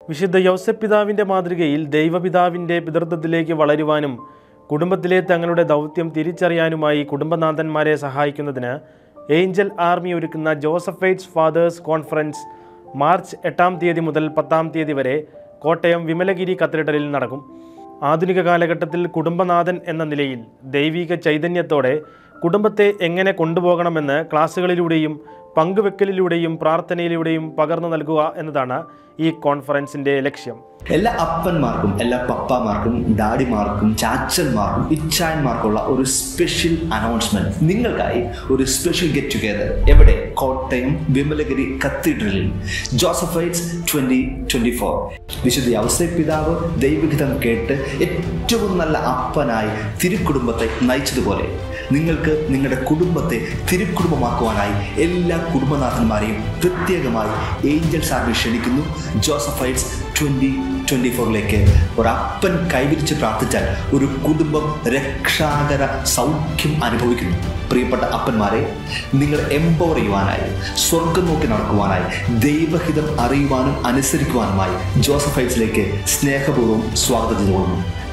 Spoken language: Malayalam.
വിശുദ്ധ യൗസപിതാവിൻ്റെ മാതൃകയിൽ ദൈവപിതാവിൻ്റെ പിതൃത്വത്തിലേക്ക് വളരുവാനും കുടുംബത്തിലെ തങ്ങളുടെ ദൗത്യം തിരിച്ചറിയാനുമായി കുടുംബനാഥന്മാരെ സഹായിക്കുന്നതിന് ഏഞ്ചൽ ആർമി ഒരുക്കുന്ന ജോസഫൈറ്റ്സ് ഫാദേഴ്സ് കോൺഫറൻസ് മാർച്ച് എട്ടാം തീയതി മുതൽ പത്താം തീയതി വരെ കോട്ടയം വിമലഗിരി കത്തീഡ്രലിൽ നടക്കും ആധുനിക കാലഘട്ടത്തിൽ കുടുംബനാഥൻ എന്ന നിലയിൽ ദൈവിക ചൈതന്യത്തോടെ കുടുംബത്തെ എങ്ങനെ കൊണ്ടുപോകണമെന്ന് ക്ലാസ്സുകളിലൂടെയും പങ്കുവെക്കലിലൂടെയും പ്രാർത്ഥനയിലൂടെയും പകർന്നു നൽകുക എന്നതാണ് ഈ കോൺഫറൻസിൻ്റെ ലക്ഷ്യം എല്ലാ അപ്പന്മാർക്കും എല്ലാ പപ്പാമാർക്കും ഡാഡിമാർക്കും ചാച്ചന്മാർക്കും ഇച്ചായന്മാർക്കുള്ള ഒരു സ്പെഷ്യൽ അനൗൺസ്മെന്റ് നിങ്ങൾക്കായി ഒരു സ്പെഷ്യൽ ഗെറ്റ് ടുഗെദർ എവിടെ കോട്ടയം വിമലഗിരി കത്തീഡ്രലിൽ ജോസഫൈറ്റ്സ് ട്വന്റി ട്വന്റി ഫോർ വിശുദ്ധ ഔസേ പിതാവ് ദൈവഹിതം കേട്ട് ഏറ്റവും നല്ല അപ്പനായി തിരുക്കുടുംബത്തെ നയിച്ചതുപോലെ നിങ്ങൾക്ക് നിങ്ങളുടെ കുടുംബത്തെ തിരുക്കുടുംബമാക്കുവാനായി എല്ലാ കുടുംബനാഥന്മാരെയും പ്രത്യേകമായി ഏഞ്ചൽസ് ആർമി ക്ഷണിക്കുന്നു ജോസഫൈറ്റ്സ് ട്വന്റി ട്വന്റി ഫോറിലേക്ക് ഒരപ്പൻ കൈവിരിച്ച് പ്രാർത്ഥിച്ചാൽ ഒരു കുടുംബം രക്ഷാകര സൗഖ്യം അനുഭവിക്കുന്നു പ്രിയപ്പെട്ട അപ്പന്മാരെ നിങ്ങൾ എംപവർ ചെയ്യുവാനായി സ്വർഗം നോക്കി നടക്കുവാനായി ദൈവഹിതം അറിയുവാനും അനുസരിക്കുവാനുമായി ജോസഫൈറ്റ്സിലേക്ക് സ്നേഹപൂർവ്വം സ്വാഗതം ചെയ്തുകൊള്ളുന്നു